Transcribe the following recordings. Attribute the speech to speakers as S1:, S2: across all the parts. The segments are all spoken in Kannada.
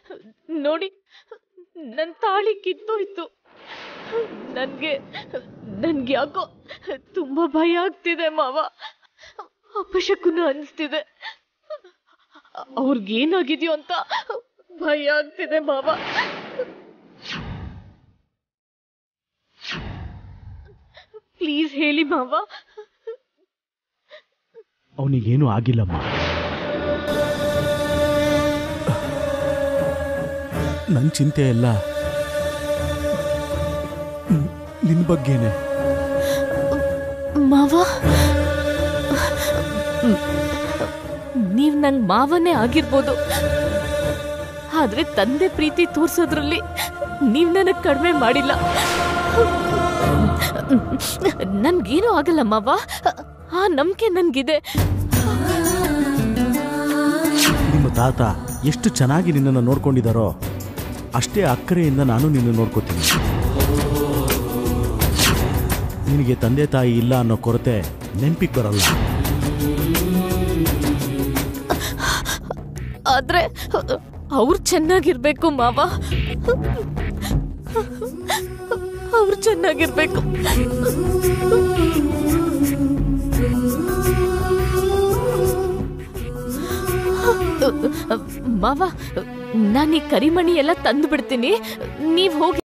S1: ನೋಡಿ ನನ್ ತಾಳಿ ಕಿತ್ತೋಯ್ತು ನನ್ಗೆ ನನ್ಗೆ ಯಾಕೋ ತುಂಬಾ ಭಯ ಆಗ್ತಿದೆ ಮಾವ ಅಪಶಕುನ ಅನ್ಸ್ತಿದೆ ಅವ್ರಿಗೇನಾಗಿದ್ಯೋ ಅಂತ ಭಯ ಆಗ್ತಿದೆ ಮಾವ ಪ್ಲೀಸ್ ಹೇಳಿ ಮಾವ
S2: ಅವನಿಗೇನು ಆಗಿಲ್ಲಮ್ಮ ನನ್ನ ಚಿಂತೆ ಎಲ್ಲ ನ್- ನಿನ್ ಬಗ್ಗೆನೆ
S1: ಮಾವ ನೀವ್ ನಂಗ್ ಮಾವನೇ ಆಗಿರ್ಬೋದು ಆದ್ರೆ ತಂದೆ ಪ್ರೀತಿ ತೋರ್ಸೋದ್ರಲ್ಲಿ ನೀವ್ ನನಗ್ ಕಡಿಮೆ ಮಾಡಿಲ್ಲ ನನ್ಗೇನೂ ಆಗಲ್ಲ ಮಾವ ಆ ನಂಬಿಕೆ ನನ್ಗಿದೆ
S2: ನಿಮ್ಮ ತಾತ ಎಷ್ಟು ಚೆನ್ನಾಗಿ ನಿನ್ನನ್ನು ನೋಡ್ಕೊಂಡಿದ್ದಾರೋ ಅಷ್ಟೇ ಅಕ್ಕರೆಯಿಂದ ನಾನು ನಿನ್ನ ನೋಡ್ಕೋತೀನಿ ನಿನಗೆ ತಂದೆ ತಾಯಿ ಇಲ್ಲ ಅನ್ನೋ ಕೊರತೆ ನೆನ್ಪಿಗೆ ಬರಲ್ಲ
S1: ಆದ್ರೆ ಅವ್ರು ಚೆನ್ನಾಗಿರ್ಬೇಕು ಮಾವ ಅವ್ರು ಚೆನ್ನಾಗಿರ್ಬೇಕು ಮಾವ ನಾನು ಈ ಕರಿಮಣಿ ಎಲ್ಲ ತಂದು ಬಿಡ್ತೀನಿ ನೀವ್ ಹೋಗಿ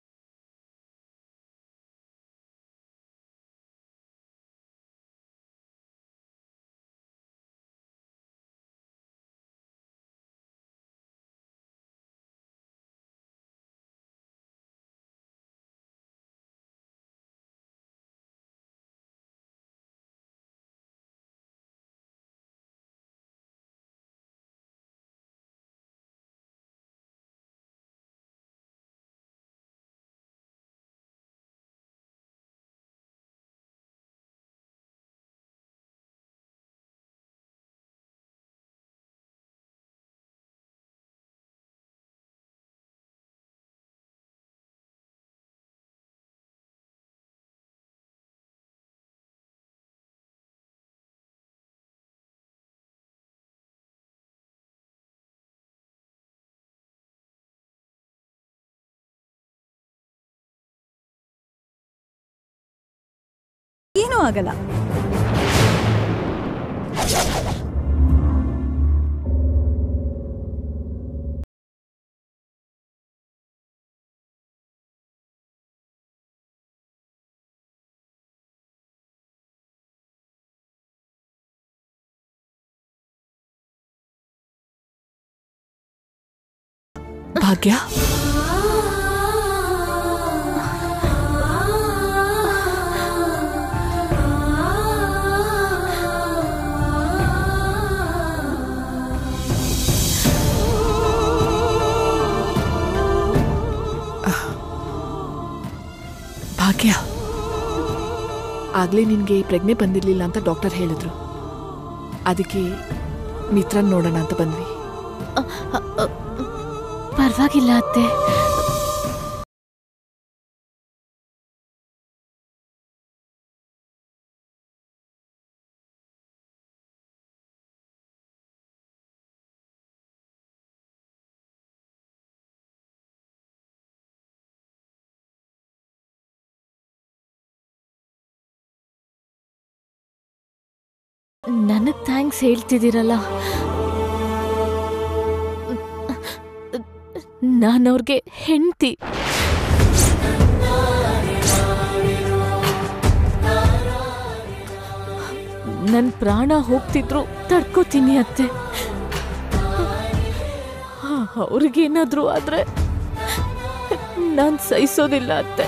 S3: ಏನೂ ಆಗಲ್ಲ
S1: ಭಾಗ್ಯ
S4: ಭಾಗ್ಯ ಆಗ್ಲೇ ನಿನ್ಗೆ ಪ್ರಜ್ಞೆ ಬಂದಿರ್ಲಿಲ್ಲ ಅಂತ ಡಾಕ್ಟರ್ ಹೇಳಿದ್ರು ಅದಕ್ಕೆ ಮಿತ್ರನ್ ನೋಡೋಣ ಅಂತ ಬಂದ್ವಿ
S1: ಪರವಾಗಿಲ್ಲ ಅತ್ತೆ ನನಗ್ ಥ್ಯಾಂಕ್ಸ್ ಹೇಳ್ತಿದ್ದೀರಲ್ಲ ನಾನವ್ರಿಗೆ ಹೆಂಡ್ತಿ ನನ್ ಪ್ರಾಣ ಹೋಗ್ತಿದ್ರು ತಡ್ಕೋತೀನಿ ಅತ್ತೆ ಅವ್ರಿಗೇನಾದ್ರೂ ಆದ್ರೆ ನಾನ್ ಸಹಿಸೋದಿಲ್ಲ ಅತ್ತೆ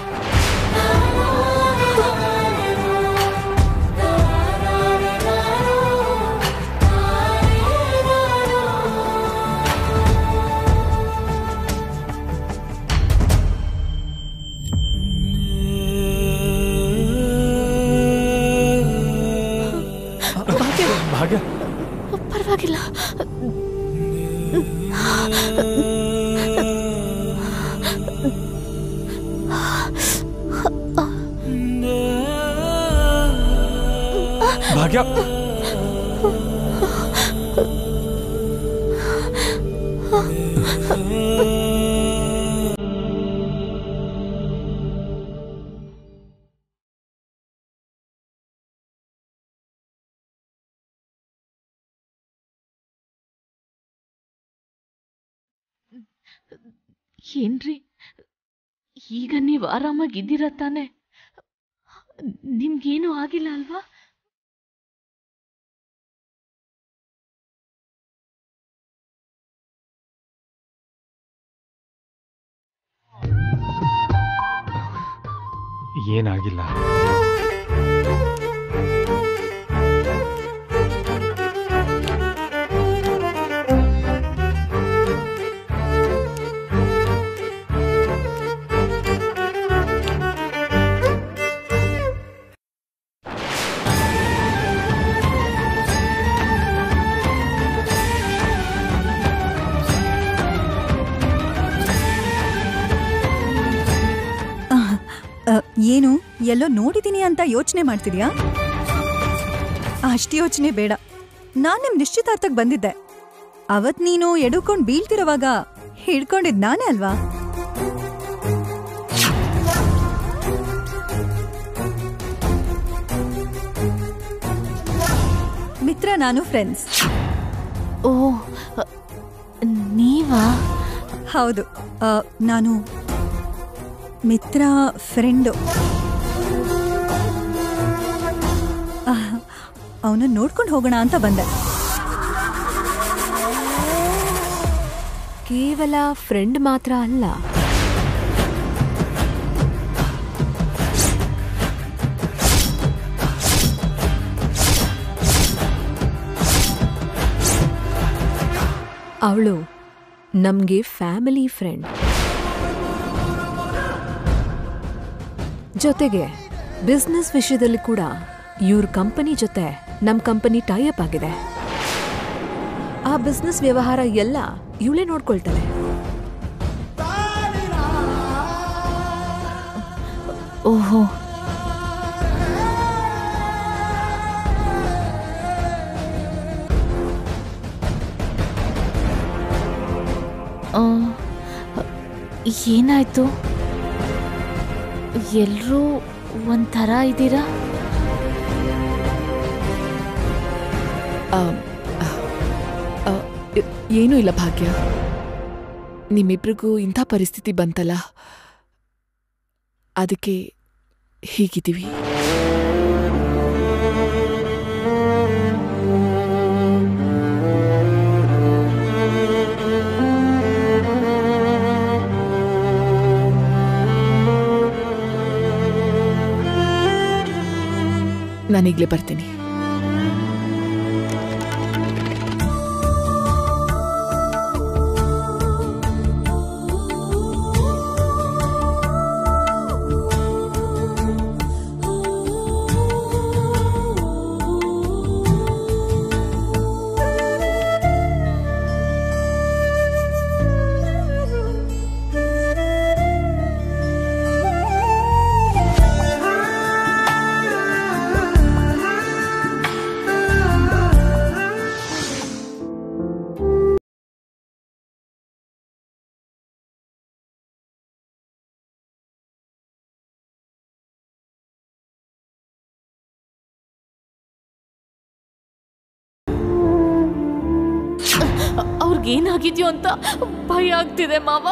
S2: ಭಾಗ್ಯ
S1: ಪರವಾಗಿಲ್ಲ
S2: ಭಾಗ್ಯ
S1: ಆ ಏನ್ರಿ ಈಗ ನೀವು ಆರಾಮಾಗಿದ್ದೀರ ತಾನೆ ನಿಮ್ಗೇನು ಆಗಿಲ್ಲ ಅಲ್ವಾ
S3: ಏನಾಗಿಲ್ಲ
S5: ಅ, ಏನು ಎಲ್ಲೋ ನೋಡಿದೀನಿ ಅಂತ ಯೋಚನೆ ಮಾಡ್ತಿದ್ಯಾ ಅಷ್ಟು ಯೋಚನೆ ಬೇಡ ನಾನ್ ನಿಮ್ ನಿಶ್ಚಿತಾರ್ಥಕ್ ಬಂದಿದ್ದೆ ಅವತ್ ನೀನು ಎಡುಕೊಂಡ್ ಬೀಳ್ತಿರುವಾಗ ಹಿಡ್ಕೊಂಡಿದ್ ನಾನೇ ಅಲ್ವಾ ಮಿತ್ರ ನಾನು ಫ್ರೆಂಡ್ಸ್
S1: ಓ ನೀವಾ
S5: ಹೌದು ಅ, ನಾನು ಮಿತ್ರ ಫ್ರೆಂಡು ಅವನು ನೋಡ್ಕೊಂಡು ಹೋಗೋಣ ಅಂತ ಬಂದೆ
S6: ಕೇವಲ ಫ್ರೆಂಡ್ ಮಾತ್ರ ಅಲ್ಲ ಅವಳು ನಮ್ಗೆ ಫ್ಯಾಮಿಲಿ ಫ್ರೆಂಡ್ ಜೊತೆಗೆ ಬಿಸ್ನೆಸ್ ವಿಷಯದಲ್ಲಿ ಕೂಡ ಇವ್ರ ಕಂಪನಿ ಜೊತೆ ನಮ್ ಕಂಪನಿ ಟೈಅಪ್ ಆಗಿದೆ ಆ ಬಿಸ್ನೆಸ್ ವ್ಯವಹಾರ ಎಲ್ಲ ಇವಳೇ ನೋಡ್ಕೊಳ್ತಾಳೆ
S1: ಓಹೋ ಆ, ಏನಾಯ್ತು ಎಲ್ರೂ ಒಂಥರ ಇದ್ದೀರಾ
S4: ಆ, ಆ, ಆ, ಎ- ಏನೂ ಇಲ್ಲ ಭಾಗ್ಯ ನಿಮ್ಮಿಬ್ರಿಗೂ ಇಂಥ ಪರಿಸ್ಥಿತಿ ಬಂತಲ್ಲ ಅದಕ್ಕೆ ಹೀಗಿದ್ದೀವಿ ನಾನೀಗಲೇ ಬರ್ತೀನಿ
S1: ಅವ್ರಿಗೇನಾಗಿದ್ಯೋ ಅಂತ ಭಯ ಆಗ್ತಿದೆ ಮಾವ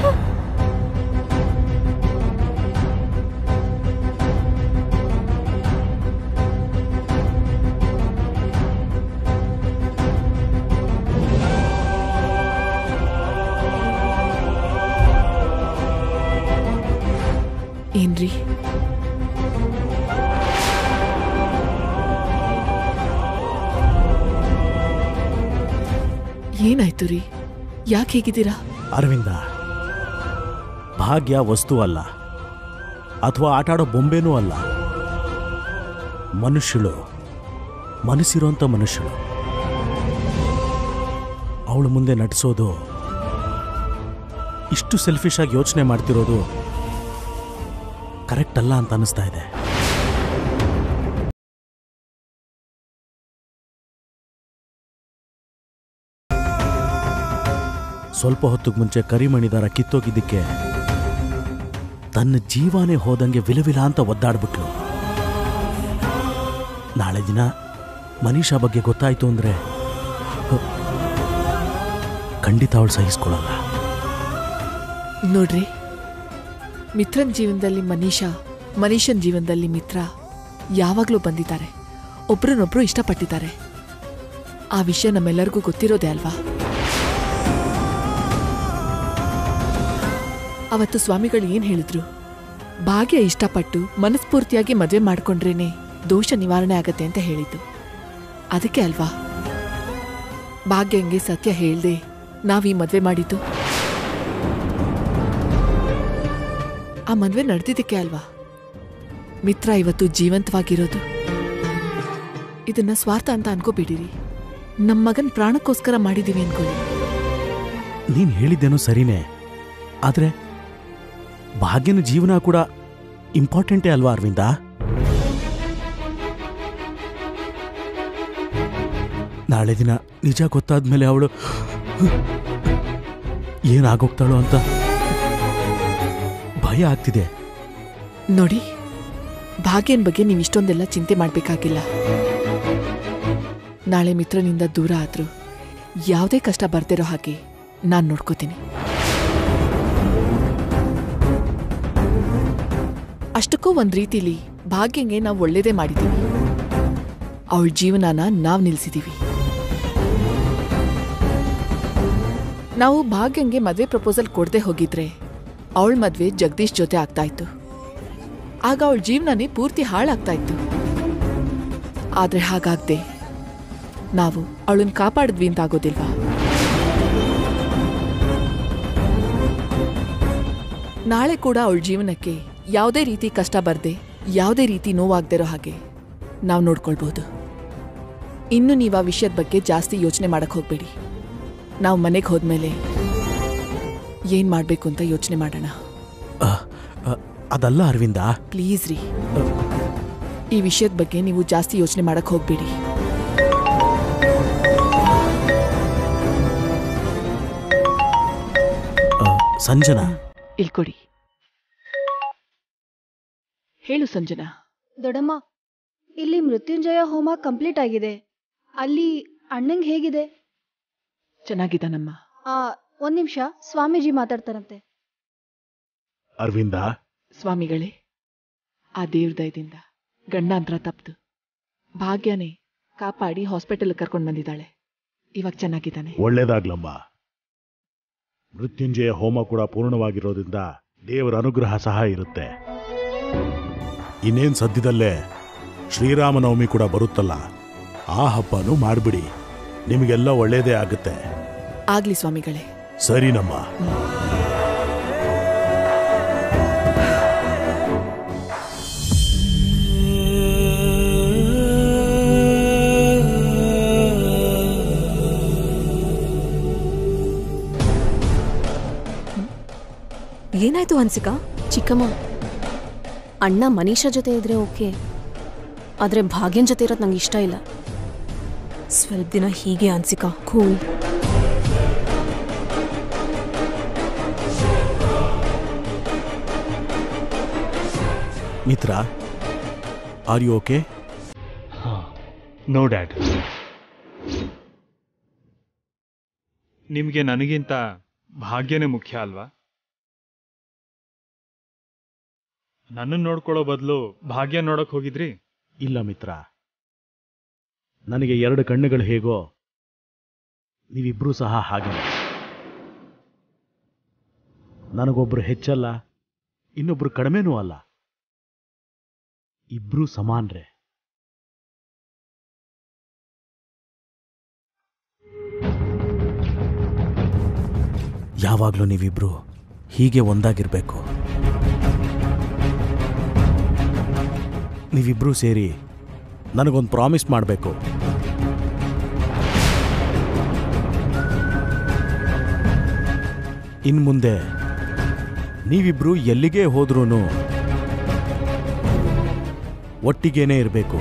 S4: ಏನ್ರಿ ಏನಾಯ್ತು ರೀ ಯಾಕೆ ಹೇಗಿದ್ದೀರಾ
S2: ಅರವಿಂದ ಭಾಗ್ಯ ವಸ್ತು ಅಲ್ಲ ಅಥವಾ ಆಟಾಡೋ ಬೊಂಬೆನೂ ಅಲ್ಲ ಮನುಷ್ಯಳು ಮನಸ್ಸಿರೋಂಥ ಮನುಷ್ಯಳು ಅವಳು ಮುಂದೆ ನಟಿಸೋದು ಇಷ್ಟು ಸೆಲ್ಫಿಶ್ ಆಗಿ ಯೋಚನೆ ಮಾಡ್ತಿರೋದು ಕರೆಕ್ಟ್ ಅಲ್ಲ ಅಂತ ಅನಿಸ್ತಾ ಇದೆ ಸ್ವಲ್ಪ ಹೊತ್ತಿಗೆ ಮುಂಚೆ ಕರಿಮಣಿದಾರ ಕಿತ್ತೋಗಿದ್ದಕ್ಕೆ ತನ್ನ ಜೀವಾನೇ ಹೋದಂಗೆ ವಿಲವಿಲ ಅಂತ ಒದ್ದಾಡ್ಬಿಟ್ಲು ನಾಳೆ ದಿನ ಮನೀಷಾ ಬಗ್ಗೆ ಗೊತ್ತಾಯ್ತು ಅಂದ್ರೆ ಹ, ಖಂಡಿತ ಅವಳು ಸಹಿಸ್ಕೊಳ್ಳಲ್ಲ
S4: ನೋಡ್ರಿ ಮಿತ್ರನ್ ಜೀವನದಲ್ಲಿ ಮನೀಷಾ ಮನೀಷನ್ ಜೀವನದಲ್ಲಿ ಮಿತ್ರ ಯಾವಾಗಲೂ ಬಂದಿದ್ದಾರೆ ಒಬ್ರನ್ನೊಬ್ರು ಇಷ್ಟಪಟ್ಟಿದ್ದಾರೆ ಆ ವಿಷಯ ನಮ್ಮೆಲ್ಲರಿಗೂ ಗೊತ್ತಿರೋದೇ ಅಲ್ವಾ ಅವತ್ತು ಸ್ವಾಮಿಗಳು ಏನ್ ಹೇಳಿದ್ರು ಭಾಗ್ಯ ಇಷ್ಟಪಟ್ಟು ಮನಸ್ಫೂರ್ತಿಯಾಗಿ ಮದುವೆ ಮಾಡ್ಕೊಂಡ್ರೇನೆ ದೋಷ ನಿವಾರಣೆ ಆಗತ್ತೆ ಅಂತ ಹೇಳಿದ್ದು ಅದಕ್ಕೆ ಅಲ್ವಾ ಭಾಗ್ಯಂಗೆ ಸತ್ಯ ಹೇಳ್ದೆ ನಾವೀ ಮದ್ವೆ ಮಾಡಿದ್ದು ಆ ಮದ್ವೆ ನಡೆದಿದ್ದಕ್ಕೆ ಅಲ್ವಾ ಮಿತ್ರ ಇವತ್ತು ಜೀವಂತವಾಗಿರೋದು ಇದನ್ನ ಸ್ವಾರ್ಥ ಅಂತ ಅನ್ಕೋಬಿಡಿರಿ ನಮ್ಮ ಮಗನ್ ಪ್ರಾಣಕ್ಕೋಸ್ಕರ ಮಾಡಿದೀವಿ ಅನ್ಕೊಳ್ಳಿ
S2: ನೀನ್ ಹೇಳಿದ್ದೇನೋ ಸರಿನೇ ಆದ್ರೆ ಭಾಗ್ಯನ ಜೀವನ ಕೂಡ ಇಂಪಾರ್ಟೆಂಟೇ ಅಲ್ವಾ ಅರವಿಂದ ನಾಳೆ ದಿನ ನಿಜ ಗೊತ್ತಾದ್ಮೇಲೆ ಅವಳು ಏನಾಗೋಗ್ತಾಳೋ ಅಂತ ಭಯ ಆಗ್ತಿದೆ
S4: ನೋಡಿ ಭಾಗ್ಯನ್ ಬಗ್ಗೆ ನೀವು ಇಷ್ಟೊಂದೆಲ್ಲ ಚಿಂತೆ ಮಾಡ್ಬೇಕಾಗಿಲ್ಲ ನಾಳೆ ಮಿತ್ರನಿಂದ ದೂರ ಆದ್ರೂ ಯಾವುದೇ ಕಷ್ಟ ಬರ್ದಿರೋ ಹಾಗೆ ನಾನು ನೋಡ್ಕೋತೀನಿ ಅಷ್ಟಕ್ಕೂ ಒಂದ್ ರೀತಿಲಿ ಭಾಗ್ಯಂಗೆ ನಾವು ಒಳ್ಳೇದೇ ಮಾಡಿದೀವಿ ಅವಳ ಜೀವನನ ನಾವು ನಿಲ್ಸಿದೀವಿ ನಾವು ಭಾಗ್ಯಂಗೆ ಮದ್ವೆ ಪ್ರಪೋಸಲ್ ಕೊಡದೆ ಹೋಗಿದ್ರೆ ಅವಳ ಮದ್ವೆ ಜಗದೀಶ್ ಜೊತೆ ಆಗ್ತಾ ಇತ್ತು ಆಗ ಅವಳ ಜೀವನನೇ ಪೂರ್ತಿ ಹಾಳಾಗ್ತಾ ಇತ್ತು ಆದ್ರೆ ಹಾಗಾಗ್ದೆ ನಾವು ಅವಳನ್ನ ಕಾಪಾಡಿದ್ವಿ ಅಂತ ಆಗೋದಿಲ್ವಾ ನಾಳೆ ಕೂಡ ಅವಳ ಜೀವನಕ್ಕೆ ಯಾವುದೇ ರೀತಿ ಕಷ್ಟ ಬರ್ದೆ ಯಾವುದೇ ರೀತಿ ನೋವಾಗ್ದಿರೋ ಹಾಗೆ ನಾವು ನೋಡ್ಕೊಳ್ಬಹುದು ಇನ್ನು ನೀವು ಆ ವಿಷಯದ ಬಗ್ಗೆ ಜಾಸ್ತಿ ಯೋಚನೆ ಮಾಡಕ್ ಹೋಗ್ಬೇಡಿ ನಾವು ಮನೆಗೆ ಹೋದ್ಮೇಲೆ ಏನ್ ಮಾಡ್ಬೇಕು ಅಂತ ಯೋಚನೆ ಮಾಡೋಣ
S2: ಅ, ಅ, ಅದಲ್ಲ ಅರವಿಂದ
S4: ಪ್ಲೀಸ್ ರೀ ಈ ವಿಷಯದ ಬಗ್ಗೆ ನೀವು ಜಾಸ್ತಿ ಯೋಚನೆ ಮಾಡಕ್ ಹೋಗ್ಬೇಡಿ
S2: ಅ, ಸಂಜನಾ
S4: ಇಲ್ಕೊಡಿ ಹೇಳು ಸಂಜನಾ
S3: ದೊಡಮ್ಮ ಇಲ್ಲಿ ಮೃತ್ಯುಂಜಯ ಹೋಮ ಕಂಪ್ಲೀಟ್ ಆಗಿದೆ ಅಲ್ಲಿ ಅಣ್ಣಂಗ್ ಹೇಗಿದೆ
S4: ಚೆನ್ನಾಗಿದ್ದಾನಮ್ಮ
S3: ಆ ಒಂದ್ ನಿಮಿಷ ಸ್ವಾಮೀಜಿ ಮಾತಾಡ್ತಾರಂತೆ
S2: ಅರವಿಂದ
S4: ಸ್ವಾಮಿಗಳೇ ಆ ದೇವ್ರ ದಯದಿಂದ ಗಂಡಾಂತರ ತಪ್ತು ಭಾಗ್ಯನೇ ಕಾಪಾಡಿ ಹಾಸ್ಪಿಟಲ್ ಕರ್ಕೊಂಡು ಬಂದಿದ್ದಾಳೆ ಇವಾಗ ಚೆನ್ನಾಗಿದ್ದಾನೆ
S7: ಒಳ್ಳೇದಾಗ್ಲಮ್ಮ ಮೃತ್ಯುಂಜಯ ಹೋಮ ಕೂಡ ಪೂರ್ಣವಾಗಿರೋದ್ರಿಂದ ದೇವರ ಅನುಗ್ರಹ ಸಹ ಇರುತ್ತೆ ಇನ್ನೇನ್ ಸದ್ಯದಲ್ಲೇ ಶ್ರೀರಾಮನವಮಿ ಕೂಡ ಬರುತ್ತಲ್ಲ ಆ ಹಬ್ಬನೂ ಮಾಡ್ಬಿಡಿ ನಿಮಗೆಲ್ಲ ಒಳ್ಳೇದೇ ಆಗುತ್ತೆ
S4: ಆಗ್ಲಿ ಸ್ವಾಮಿಗಳೇ
S7: ಸರಿನಮ್ಮ
S6: ಏನಾಯ್ತು ಹನ್ಸಿಕಾ
S8: ಚಿಕ್ಕಮ್ಮ ಅಣ್ಣ ಮನೀಷಾ ಜೊತೆ ಇದ್ರೆ ಓಕೆ ಆದರೆ ಭಾಗ್ಯನ್ ಜೊತೆ ಇರೋದು ನಂಗೆ ಇಷ್ಟ ಇಲ್ಲ
S6: ಸ್ವಲ್ಪ ದಿನ ಹೀಗೆ ಅನ್ಸಿಕಾ
S8: ಕೂಲ್
S2: ಮಿತ್ರ are you okay
S9: no dad ನಿಮಗೆ ನನಗಿಂತ ಭಾಗ್ಯನೇ ಮುಖ್ಯ ಅಲ್ವಾ ನನ್ನನ್ನು ನೋಡ್ಕೊಳ್ಳೋ ಬದಲು ಭಾಗ್ಯ ನೋಡಕ್ ಹೋಗಿದ್ರಿ
S2: ಇಲ್ಲ ಮಿತ್ರ ನನಗೆ ಎರಡು ಕಣ್ಣುಗಳು ಹೇಗೋ ನೀವಿಬ್ರೂ ಸಹ ಹಾಗೆ ನನಗೊಬ್ರು ಹೆಚ್ಚಲ್ಲ ಇನ್ನೊಬ್ರು ಕಡಿಮೆನೂ ಅಲ್ಲ ಇಬ್ರೂ ಸಮಾನ್ರೆ ಯಾವಾಗಲೂ ನೀವಿಬ್ರು ಹೀಗೆ ಒಂದಾಗಿರ್ಬೇಕು ನೀವಿಬ್ರೂ ಸೇರಿ ನನಗೊಂದು ಪ್ರಾಮಿಸ್ ಮಾಡಬೇಕು ಇನ್ ಮುಂದೆ ನೀವಿಬ್ರು ಎಲ್ಲಿಗೇ ಹೋದ್ರೂ ಒಟ್ಟಿಗೇನೆ ಇರಬೇಕು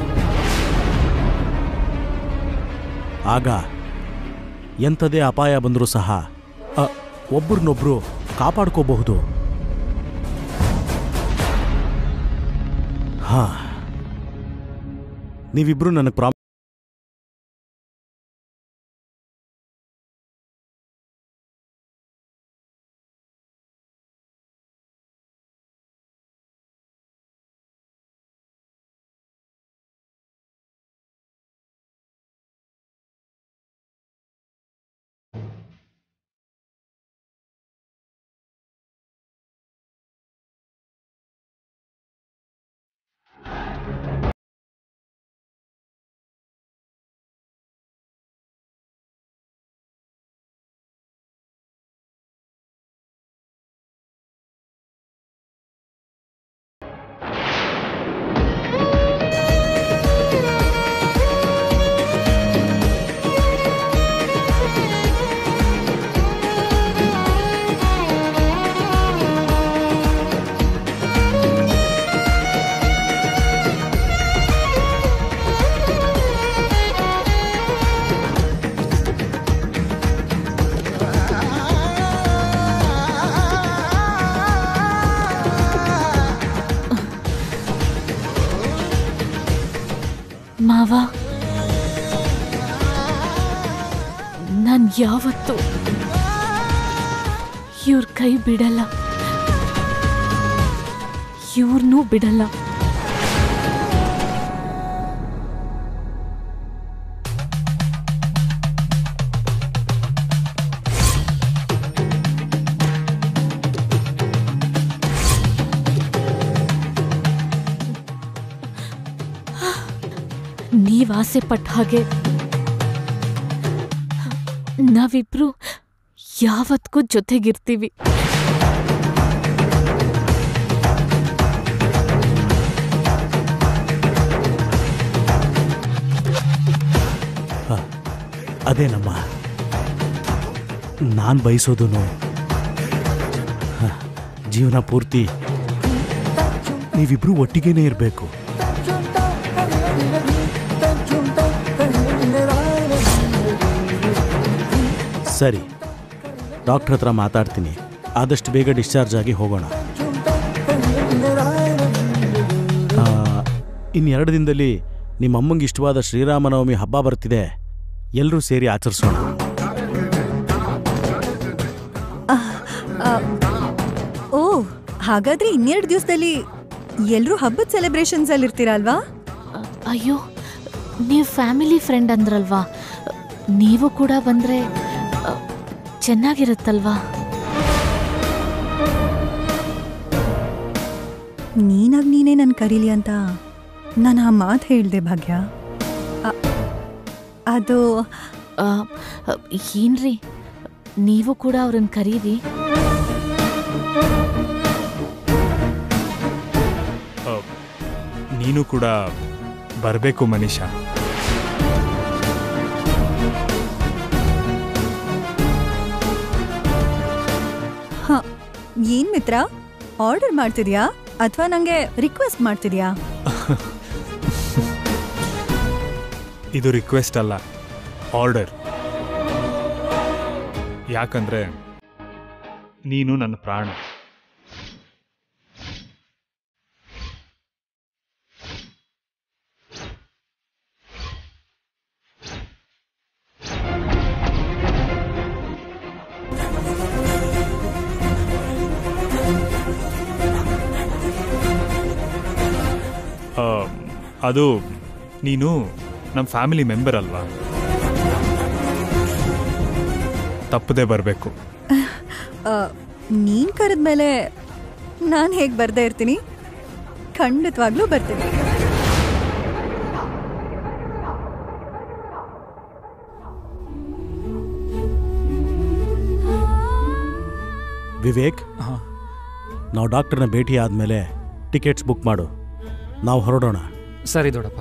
S2: ಆಗ ಎಂಥದೇ ಅಪಾಯ ಬಂದರೂ ಸಹ ಅ, ಒಬ್ರನ್ನೊಬ್ರು ಕಾಪಾಡ್ಕೋಬಹುದು ಹಾ ನೀವಿಬ್ರು ನನಗೆ ಪ್ರಾಮ್
S1: ನಾನ್ ಯಾವತ್ತೂ ಇವ್ರ ಕೈ ಬಿಡಲ್ಲ ಇವ್ರನ್ನೂ ಬಿಡಲ್ಲ ನೀವ್ ಆಸೆ ಪಟ್ಟ ಹಾಗೆ ನಾವಿಬ್ರು ಯಾವತ್ಗೂ ಜೊತೆಗಿರ್ತೀವಿ
S2: ಅದೇನಮ್ಮ ನಾನು ಬಯಸೋದು ಜೀವನ ಪೂರ್ತಿ ನೀವಿಬ್ರು ಒಟ್ಟಿಗೇನೆ ಇರಬೇಕು ಸರಿ ಡಾಕ್ಟ್ರ್ ಹತ್ರ ಮಾತಾಡ್ತೀನಿ ಆದಷ್ಟು ಬೇಗ ಡಿಸ್ಚಾರ್ಜ್ ಆಗಿ ಹೋಗೋಣ ಆ, ಇನ್ನೆರಡು ದಿನದಲ್ಲಿ ನಿಮ್ಮ ಅಮ್ಮಂಗೆ ಇಷ್ಟವಾದ ಶ್ರೀರಾಮನವಮಿ ಹಬ್ಬ ಬರ್ತಿದೆ ಎಲ್ಲರೂ ಸೇರಿ ಆಚರಿಸೋಣ
S5: ಓ ಹಾಗಾದ್ರೆ ಇನ್ನೆರಡು ದಿವಸದಲ್ಲಿ ಎಲ್ರೂ ಹಬ್ಬದ ಸೆಲೆಬ್ರೇಷನ್ಸ್ ಅಲ್ಲಿ ಇರ್ತೀರಲ್ವಾ
S1: ಅ- ಅಯ್ಯೋ ನೀವು ಫ್ಯಾಮಿಲಿ ಫ್ರೆಂಡ್ ಅಂದ್ರಲ್ವಾ ನೀವು ಕೂಡ ಬಂದ್ರೆ ಅ, ಚೆನ್ನಾಗಿರುತ್ತಲ್ವಾ
S5: ನೀನಾಗ್ ನೀನೇ ನನ್ ಕರೀಲಿ ಅಂತ ನಾನು ಆ ಮಾತು ಹೇಳ್ದೆ ಭಾಗ್ಯ ಅ- ಅದು
S1: ಆ, ಅ, ಏನ್ರಿ ನೀವು ಕೂಡ ಅವ್ರನ್ನ ಕರೀರಿ
S9: ಆ, ನೀನು ಕೂಡ ಬರಬೇಕು ಮನೀಷಾ
S5: ಹ ಏನ್ ಮಿತ್ರ ಆರ್ಡರ್ ಮಾಡ್ತಿದ್ಯಾ ಅಥವಾ ನಂಗೆ ರಿಕ್ವೆಸ್ಟ್ ಮಾಡ್ತಿದ್ಯಾ
S9: ಇದು ರಿಕ್ವೆಸ್ಟ್ ಅಲ್ಲ ಆರ್ಡರ್ ಯಾಕಂದ್ರೆ ನೀನು ನನ್ನ ಪ್ರಾಣ ಆ, ಅದು ನೀನು ನಮ್ಮ ಫ್ಯಾಮಿಲಿ ಮೆಂಬರ್ ಅಲ್ವಾ ತಪ್ಪದೆ ಬರಬೇಕು
S5: ಆ, ನೀನ್ ಕರೆದ್ಮೇಲೆ ನಾನು ಹೇಗೆ ಬರ್ದೇ ಇರ್ತೀನಿ ಖಂಡಿತವಾಗ್ಲೂ ಬರ್ತೀನಿ
S2: ವಿವೇಕ್ ನಾವು ಡಾಕ್ಟರ್ನ ಭೇಟಿ ಆದಮೇಲೆ ಟಿಕೆಟ್ಸ್ ಬುಕ್ ಮಾಡು ನಾವು ಹೊರಡೋಣ
S10: ಸರಿ ದೊಡ್ಡಪ್ಪ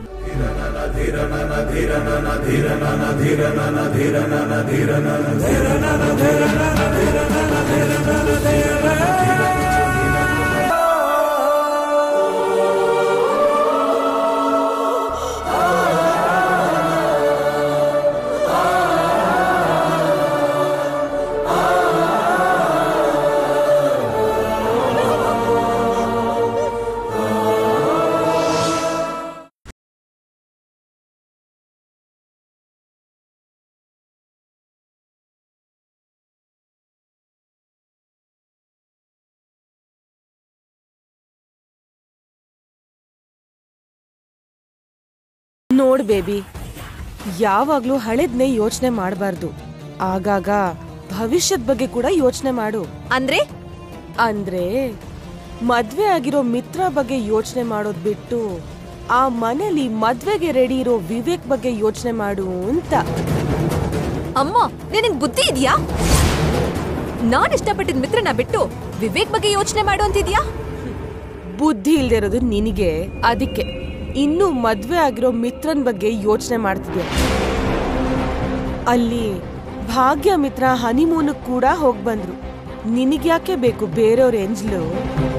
S11: ನೋಡ್ ಬೇಬಿ ಯಾವಾಗ್ಲೂ ಹಳೆದ್ನೇ ಯೋಚನೆ ಮಾಡಬಾರ್ದು ಆಗಾಗ ಭವಿಷ್ಯದ ಬಗ್ಗೆ ಕೂಡ ಯೋಚನೆ ಮಾಡು
S6: ಅಂದ್ರೆ
S11: ಅಂದ್ರೆ ಮದ್ವೆ ಆಗಿರೋ ಮಿತ್ರ ಬಗ್ಗೆ ಯೋಚನೆ ಮಾಡೋದ್ ಬಿಟ್ಟು ಆ ಮನೇಲಿ ಮದ್ವೆಗೆ ರೆಡಿ ಇರೋ ವಿವೇಕ್ ಬಗ್ಗೆ ಯೋಚನೆ ಮಾಡು ಅಂತ
S6: ಅಮ್ಮ ನಿನಗ್ ಬುದ್ಧಿ ಇದೆಯಾ ನಾನ್ ಇಷ್ಟಪಟ್ಟಿದ್ ಮಿತ್ರನ ಬಿಟ್ಟು ವಿವೇಕ್ ಬಗ್ಗೆ ಯೋಚನೆ ಮಾಡು ಅಂತಿದ್ಯಾ
S11: ಬುದ್ಧಿ ಇಲ್ದೇ ಇರೋದು ನಿನಗೆ ಅದಕ್ಕೆ ಇನ್ನು ಮದ್ವೆ ಆಗಿರೋ ಮಿತ್ರನ್ ಬಗ್ಗೆ ಯೋಚನೆ ಮಾಡ್ತಿದ್ಯಾ ಅಲ್ಲಿ ಭಾಗ್ಯ ಮಿತ್ರ ಹನಿಮೂನ್ ಕೂಡ ಹೋಗ್ ಬಂದ್ರು ನಿನಗ್ಯಾಕೆ ಬೇಕು ಬೇರೆಯವ್ರ ಎಂಜ್ಲು